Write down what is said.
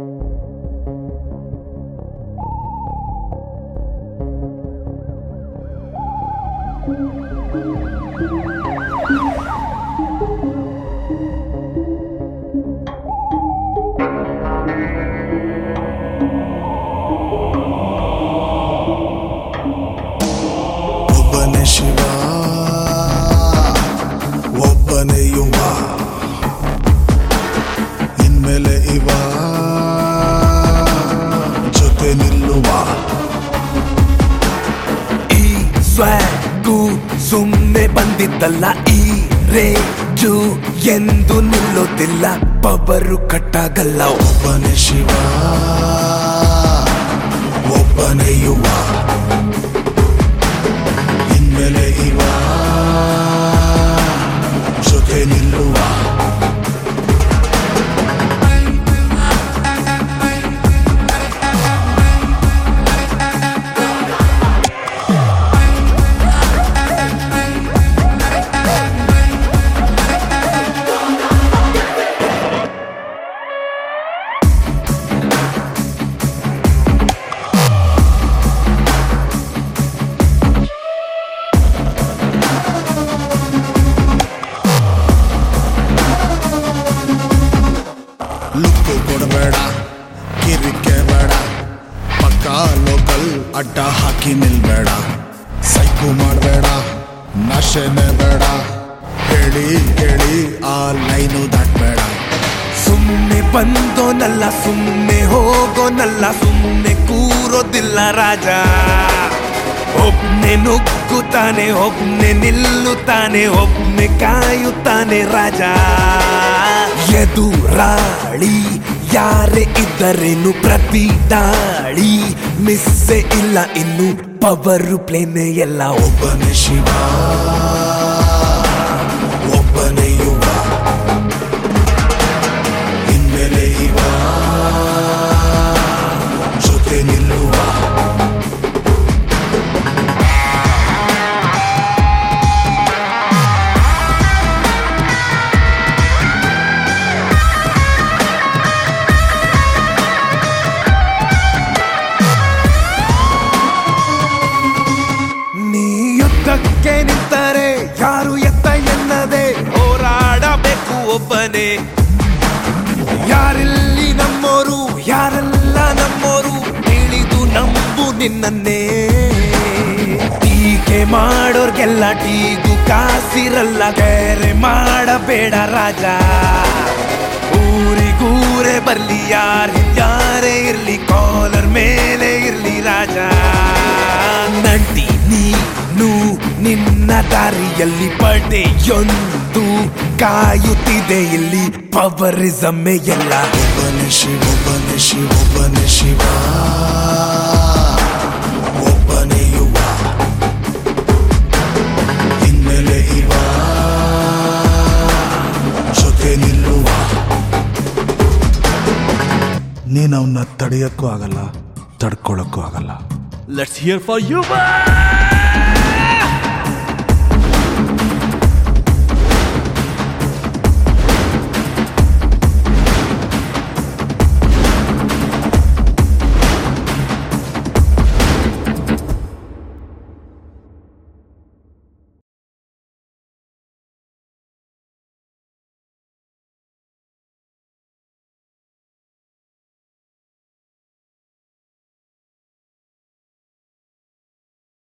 ಒಬ್ಬನೇ ಶಿವ ಒಬ್ಬನೇ ಯುವ ಇನ್ಮೇಲೆ ಇವ ಜೊತೆ ನಿಲ್ಲುವ ಈ ಸ್ವಗೂ ಸುಮ್ಮನೆ ಬಂದಿದ್ದಲ್ಲ ಈ ರೇಜು ಎಂದು ನಿಲ್ಲೋದಿಲ್ಲ ಪವರು ಕಟ್ಟಾಗಲ್ಲ ಒಬ್ಬನೇ ಶಿವ ಒಬ್ಬನೇ ಯುವ ಇನ್ಮೇಲೆ ಇವ ಜೊತೆ ನಿಲ್ಲುವ ಲುಕ್ಕು ಕೊಡಬೇಡ ಕಿರಿಕೆ ಬೇಡ ಪಕ್ಕ ಲೋಕಲ್ ಅಡ್ಡ ಹಾಕಿ ನಿಲ್ಬೇಡ ಸೈಕು ಮಾಡಬೇಡ ನಶೆನೆ ಬೇಡ ಹೇಳಿ ಕೇಳಿ ಆ ಲೈನು ದಾಟ್ಬೇಡ ಸುಮ್ಮನೆ ಬಂದೋನಲ್ಲ ಸುಮ್ಮನೆ ಹೋಗೋನಲ್ಲ ಸುಮ್ಮನೆ ಕೂರೋದಿಲ್ಲ ರಾಜ ಒಬ್ನೆ ನುಗ್ಗುತ್ತಾನೆ ಒಬ್ನೆ ನಿಲ್ಲುತ್ತಾನೆ ಒಬ್ನೆ ಕಾಯುತ್ತಾನೆ ರಾಜ ಎದುರಾಳಿ ಯಾರೇ ಇದ್ದರೇನು ಪ್ರತಿ ದಾಳಿ ಮಿಸ್ಸೆ ಇಲ್ಲ ಇನ್ನು ಪವರು ಪ್ಲೇನೆ ಎಲ್ಲ ಒಬ್ಬ ಒಬ್ಬನೇ ಶಿವ ಒಬ್ಬನೇ ಯುವ ಇನ್ಮೇಲೆ ಇವ ಜೊತೆ ನಿಲ್ಲುವ ನೀ ಯುದ್ಧಕ್ಕೆ ನಿಂತರೆ ಯಾರು ಎತ್ತ ಎನ್ನದೆ ಹೋರಾಡಬೇಕು ಒಬ್ಬನೇ ಯಾರಿಲ್ಲಿ ನಮ್ಮೋರು ಯಾರೆಲ್ಲ ನಮ್ಮೋರು ತಿಳಿದು ನಂಬು ನಿನ್ನನ್ನೇ ಟೀಕೆ ಮಾಡೋರ್ಗೆಲ್ಲ ಟೀಗು ಕಾಸಿರಲ್ಲ ಬೇರೆ ಮಾಡಬೇಡ ರಾಜ ಊರಿಗೂರೇ ಬರ್ಲಿ ಯಾರ್ ಯಾರೇ ಇರ್ಲಿ ಕಾಲರ್ ಮೇಲೆ ಇರ್ಲಿ ರಾಜ ನಂಟಿ ನೀನು ನಿನ್ನ ದಾರಿಯಲ್ಲಿ ಪಡೆಯೊಂದು ಕಾಯುತ್ತಿದೆ ಇಲ್ಲಿ ಪವರಿಸಮ್ಮೆ ಎಲ್ಲ ಒಬ್ಬನೇ ಶಿವ ಒಬ್ಬನೇ ಶಿವ ಒಬ್ಬನೇ ಶಿವ ಒಬ್ಬನೇ ಯುವ ಇನ್ಮೇಲೆ ಇವ ಜೊತೆ ನಿಲ್ಲುವ ನೀನು ಅವನ್ನ ತಡೆಯೋಕ್ಕೂ ಆಗಲ್ಲ ತಡ್ಕೊಳಕ್ಕೂ ಆಗಲ್ಲ Let's hear for you, man!